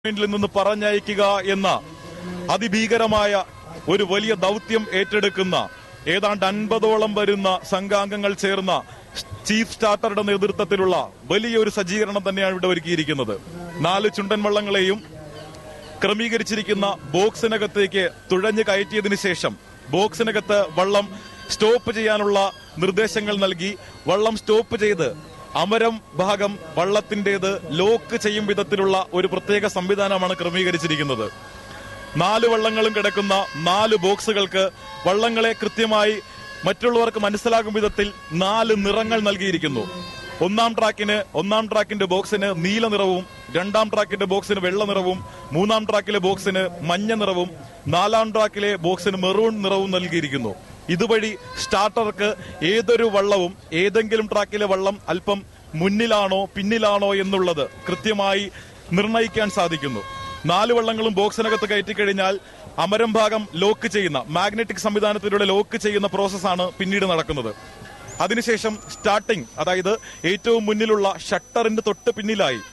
പോയിന്റിൽ നിന്ന് പറഞ്ഞയക്കുക എന്ന അതിഭീകരമായ ഒരു വലിയ ദൗത്യം ഏറ്റെടുക്കുന്ന ഏതാണ്ട് അൻപതോളം വരുന്ന സംഘാംഗങ്ങൾ ചേർന്ന ചീഫ് സ്റ്റാർട്ടറുടെ നേതൃത്വത്തിലുള്ള വലിയൊരു സജ്ജീകരണം തന്നെയാണ് ഇവിടെ ഒരുക്കിയിരിക്കുന്നത് നാല് ചുണ്ടൻ വള്ളങ്ങളെയും ക്രമീകരിച്ചിരിക്കുന്ന ബോക്സിനകത്തേക്ക് തുഴഞ്ഞു കയറ്റിയതിനു ശേഷം ബോക്സിനകത്ത് വള്ളം സ്റ്റോപ്പ് ചെയ്യാനുള്ള നിർദ്ദേശങ്ങൾ നൽകി വള്ളം സ്റ്റോപ്പ് ചെയ്ത് അമരം ഭാഗം വള്ളത്തിന്റേത് ലോക്ക് ചെയ്യും വിധത്തിലുള്ള ഒരു പ്രത്യേക സംവിധാനമാണ് ക്രമീകരിച്ചിരിക്കുന്നത് നാല് വള്ളങ്ങളും കിടക്കുന്ന നാല് ബോക്സുകൾക്ക് വള്ളങ്ങളെ കൃത്യമായി മറ്റുള്ളവർക്ക് മനസ്സിലാകും വിധത്തിൽ നാല് നിറങ്ങൾ നൽകിയിരിക്കുന്നു ഒന്നാം ട്രാക്കിന് ഒന്നാം ട്രാക്കിന്റെ ബോക്സിന് നീല നിറവും രണ്ടാം ട്രാക്കിന്റെ ബോക്സിന് വെള്ള നിറവും മൂന്നാം ട്രാക്കിലെ ബോക്സിന് മഞ്ഞ നിറവും നാലാം ട്രാക്കിലെ ബോക്സിന് മെറൂൺ നിറവും നൽകിയിരിക്കുന്നു ഇതുവഴി സ്റ്റാർട്ടർക്ക് ഏതൊരു വള്ളവും ഏതെങ്കിലും ട്രാക്കിലെ വള്ളം അല്പം മുന്നിലാണോ പിന്നിലാണോ എന്നുള്ളത് കൃത്യമായി നിർണയിക്കാൻ സാധിക്കുന്നു നാല് വള്ളങ്ങളും ബോക്സിനകത്ത് കയറ്റിക്കഴിഞ്ഞാൽ അമരം ഭാഗം ലോക്ക് ചെയ്യുന്ന മാഗ്നറ്റിക് സംവിധാനത്തിലൂടെ ലോക്ക് ചെയ്യുന്ന പ്രോസസ്സാണ് പിന്നീട് നടക്കുന്നത് അതിനുശേഷം സ്റ്റാർട്ടിംഗ് അതായത് ഏറ്റവും മുന്നിലുള്ള ഷട്ടറിന്റെ തൊട്ട് പിന്നിലായി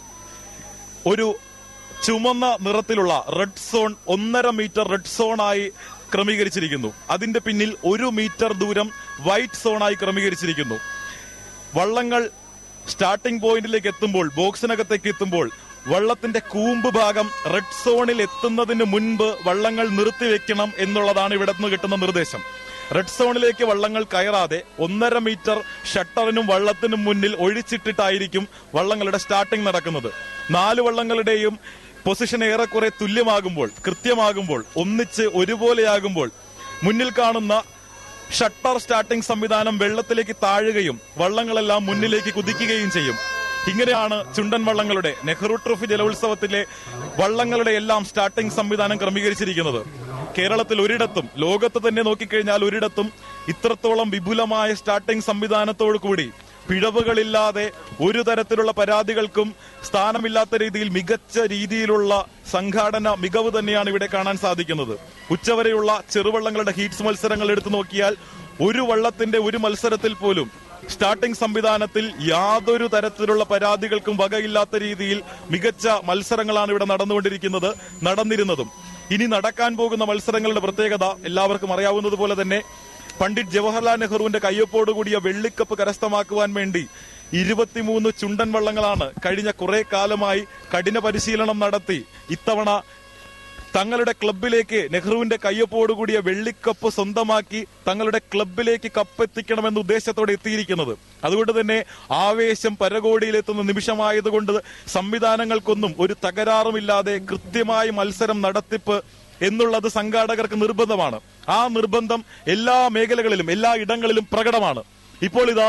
ഒരു ചുമന്ന നിറത്തിലുള്ള റെഡ് സോൺ ഒന്നര മീറ്റർ റെഡ് സോണായി ക്രമീകരിച്ചിരിക്കുന്നു അതിന്റെ പിന്നിൽ ഒരു മീറ്റർ ദൂരം വൈറ്റ് സോണായി ക്രമീകരിച്ചിരിക്കുന്നു വള്ളങ്ങൾ സ്റ്റാർട്ടിംഗ് പോയിന്റിലേക്ക് എത്തുമ്പോൾ ബോക്സിനകത്തേക്ക് എത്തുമ്പോൾ വള്ളത്തിന്റെ കൂമ്പ് ഭാഗം റെഡ് സോണിൽ എത്തുന്നതിന് മുൻപ് വള്ളങ്ങൾ നിർത്തിവെക്കണം എന്നുള്ളതാണ് ഇവിടെ നിന്ന് കിട്ടുന്ന നിർദ്ദേശം റെഡ് സോണിലേക്ക് വള്ളങ്ങൾ കയറാതെ ഒന്നര മീറ്റർ ഷട്ടറിനും വള്ളത്തിനും മുന്നിൽ ഒഴിച്ചിട്ടിട്ടായിരിക്കും വള്ളങ്ങളുടെ സ്റ്റാർട്ടിംഗ് നടക്കുന്നത് നാല് വള്ളങ്ങളുടെയും പൊസിഷൻ ഏറെക്കുറെ തുല്യമാകുമ്പോൾ കൃത്യമാകുമ്പോൾ ഒന്നിച്ച് ഒരുപോലെയാകുമ്പോൾ മുന്നിൽ കാണുന്ന ഷട്ടർ സ്റ്റാർട്ടിംഗ് സംവിധാനം വെള്ളത്തിലേക്ക് താഴുകയും വള്ളങ്ങളെല്ലാം മുന്നിലേക്ക് കുതിക്കുകയും ചെയ്യും ഇങ്ങനെയാണ് ചുണ്ടൻ വള്ളങ്ങളുടെ നെഹ്റു ട്രോഫി ജലോത്സവത്തിലെ വള്ളങ്ങളുടെ എല്ലാം സ്റ്റാർട്ടിംഗ് സംവിധാനം ക്രമീകരിച്ചിരിക്കുന്നത് കേരളത്തിൽ ഒരിടത്തും ലോകത്ത് തന്നെ നോക്കിക്കഴിഞ്ഞാൽ ഒരിടത്തും ഇത്രത്തോളം വിപുലമായ സ്റ്റാർട്ടിംഗ് സംവിധാനത്തോടു കൂടി പിഴവുകളില്ലാതെ ഒരു തരത്തിലുള്ള പരാതികൾക്കും സ്ഥാനമില്ലാത്ത രീതിയിൽ മികച്ച രീതിയിലുള്ള സംഘാടന മികവ് തന്നെയാണ് ഇവിടെ കാണാൻ സാധിക്കുന്നത് ഉച്ചവരെയുള്ള ചെറുവള്ളങ്ങളുടെ ഹീറ്റ്സ് മത്സരങ്ങൾ എടുത്തു നോക്കിയാൽ ഒരു വള്ളത്തിന്റെ ഒരു മത്സരത്തിൽ പോലും സ്റ്റാർട്ടിംഗ് സംവിധാനത്തിൽ യാതൊരു തരത്തിലുള്ള പരാതികൾക്കും വകയില്ലാത്ത രീതിയിൽ മികച്ച മത്സരങ്ങളാണ് ഇവിടെ നടന്നുകൊണ്ടിരിക്കുന്നത് നടന്നിരുന്നതും ഇനി നടക്കാൻ പോകുന്ന മത്സരങ്ങളുടെ പ്രത്യേകത എല്ലാവർക്കും അറിയാവുന്നത് പോലെ തന്നെ പണ്ഡിറ്റ് ജവഹർലാൽ നെഹ്റുവിന്റെ കയ്യൊപ്പോടുകൂടിയ വെള്ളിക്കപ്പ് കരസ്ഥമാക്കുവാൻ വേണ്ടി ഇരുപത്തിമൂന്ന് ചുണ്ടൻ വള്ളങ്ങളാണ് കഴിഞ്ഞ കുറെ കാലമായി കഠിന പരിശീലനം നടത്തി ഇത്തവണ തങ്ങളുടെ ക്ലബിലേക്ക് നെഹ്റുവിന്റെ കയ്യൊപ്പോടുകൂടിയ വെള്ളിക്കപ്പ് സ്വന്തമാക്കി തങ്ങളുടെ ക്ലബിലേക്ക് കപ്പെത്തിക്കണമെന്ന ഉദ്ദേശത്തോടെ എത്തിയിരിക്കുന്നത് അതുകൊണ്ട് തന്നെ ആവേശം പരകോടിയിലെത്തുന്ന നിമിഷമായതുകൊണ്ട് സംവിധാനങ്ങൾക്കൊന്നും ഒരു തകരാറുമില്ലാതെ കൃത്യമായി മത്സരം നടത്തിപ്പ് എന്നുള്ളത് സംഘാടകർക്ക് നിർബന്ധമാണ് ആ നിർബന്ധം എല്ലാ മേഖലകളിലും എല്ലാ ഇടങ്ങളിലും പ്രകടമാണ് ഇപ്പോൾ ഇതാ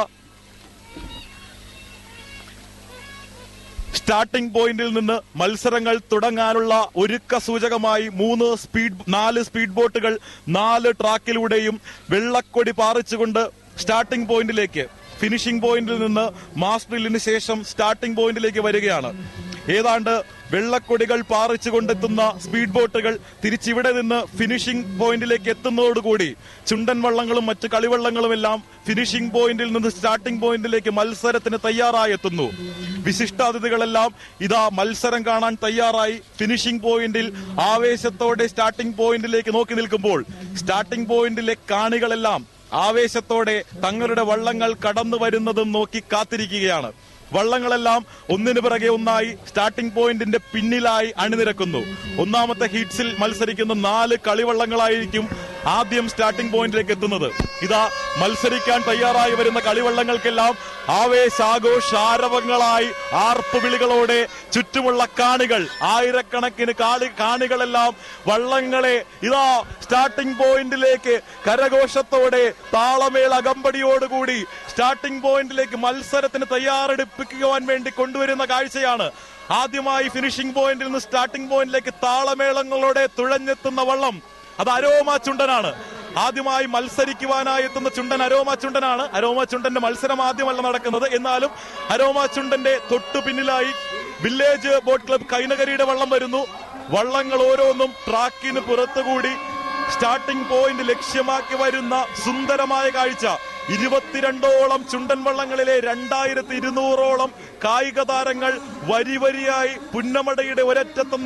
സ്റ്റാർട്ടിംഗ് പോയിന്റിൽ നിന്ന് മത്സരങ്ങൾ തുടങ്ങാനുള്ള ഒരുക്ക സൂചകമായി മൂന്ന് സ്പീഡ് നാല് സ്പീഡ് ബോട്ടുകൾ നാല് ട്രാക്കിലൂടെയും വെള്ളക്കൊടി പാറിച്ചുകൊണ്ട് സ്റ്റാർട്ടിംഗ് പോയിന്റിലേക്ക് ഫിനിഷിംഗ് പോയിന്റിൽ നിന്ന് മാസ്റ്ററിലിന് ശേഷം സ്റ്റാർട്ടിംഗ് പോയിന്റിലേക്ക് വരികയാണ് ഏതാണ്ട് വെള്ളക്കൊടികൾ പാറിച്ചു കൊണ്ടെത്തുന്ന സ്പീഡ് ബോട്ടുകൾ തിരിച്ചിവിടെ നിന്ന് ഫിനിഷിംഗ് പോയിന്റിലേക്ക് എത്തുന്നതോടുകൂടി ചുണ്ടൻ വള്ളങ്ങളും മറ്റ് കളിവള്ളങ്ങളും എല്ലാം ഫിനിഷിംഗ് പോയിന്റിൽ നിന്ന് സ്റ്റാർട്ടിംഗ് പോയിന്റിലേക്ക് മത്സരത്തിന് തയ്യാറായി എത്തുന്നു വിശിഷ്ടാതിഥികളെല്ലാം ഇതാ മത്സരം കാണാൻ തയ്യാറായി ഫിനിഷിംഗ് പോയിന്റിൽ ആവേശത്തോടെ സ്റ്റാർട്ടിംഗ് പോയിന്റിലേക്ക് നോക്കി നിൽക്കുമ്പോൾ സ്റ്റാർട്ടിംഗ് പോയിന്റിലെ കാണികളെല്ലാം ആവേശത്തോടെ തങ്ങളുടെ വള്ളങ്ങൾ കടന്നു വരുന്നതും നോക്കി കാത്തിരിക്കുകയാണ് വള്ളങ്ങളെല്ലാം ഒന്നിനു പിറകെ ഒന്നായി സ്റ്റാർട്ടിംഗ് പോയിന്റിന്റെ പിന്നിലായി അണിനിരക്കുന്നു ഒന്നാമത്തെ ഹീറ്റ്സിൽ മത്സരിക്കുന്ന നാല് കളിവള്ളങ്ങളായിരിക്കും ആദ്യം സ്റ്റാർട്ടിംഗ് പോയിന്റിലേക്ക് എത്തുന്നത് ഇതാ മത്സരിക്കാൻ തയ്യാറായി വരുന്ന കളിവള്ളങ്ങൾക്കെല്ലാം ആവേശാഘോഷാരവങ്ങളായി ആർപ്പ് വിളികളോടെ ചുറ്റുമുള്ള കാണികൾ ആയിരക്കണക്കിന് കാളി കാണികളെല്ലാം വള്ളങ്ങളെ ഇതാ സ്റ്റാർട്ടിംഗ് പോയിന്റിലേക്ക് കരഘോഷത്തോടെ താളമേള അകമ്പടിയോടുകൂടി സ്റ്റാർട്ടിംഗ് പോയിന്റിലേക്ക് മത്സരത്തിന് തയ്യാറെടുപ്പിക്കുവാൻ വേണ്ടി കൊണ്ടുവരുന്ന കാഴ്ചയാണ് ആദ്യമായി ഫിനിഷിംഗ് പോയിന്റിൽ നിന്ന് സ്റ്റാർട്ടിംഗ് പോയിന്റിലേക്ക് താളമേളങ്ങളോടെ തുഴഞ്ഞെത്തുന്ന വള്ളം അത് അരോമ ചുണ്ടനാണ് ആദ്യമായി മത്സരിക്കുവാനായി എത്തുന്ന ചുണ്ടൻ അരോമ ചുണ്ടനാണ് അരോമ ചുണ്ടന്റെ മത്സരം ആദ്യമല്ല നടക്കുന്നത് എന്നാലും അരോമ ചുണ്ടന്റെ തൊട്ടു പിന്നിലായി വില്ലേജ് ബോട്ട് ക്ലബ് കൈനകരിയുടെ വള്ളം വരുന്നു വള്ളങ്ങൾ ഓരോന്നും ട്രാക്കിന് പുറത്തുകൂടി സ്റ്റാർട്ടിംഗ് പോയിന്റ് ലക്ഷ്യമാക്കി വരുന്ന സുന്ദരമായ കാഴ്ച ഇരുപത്തിരണ്ടോളം ചുണ്ടൻ വള്ളങ്ങളിലെ രണ്ടായിരത്തി ഇരുന്നൂറോളം കായിക താരങ്ങൾ വരി വരിയായി പുന്നമടയുടെ ഒരറ്റത്തും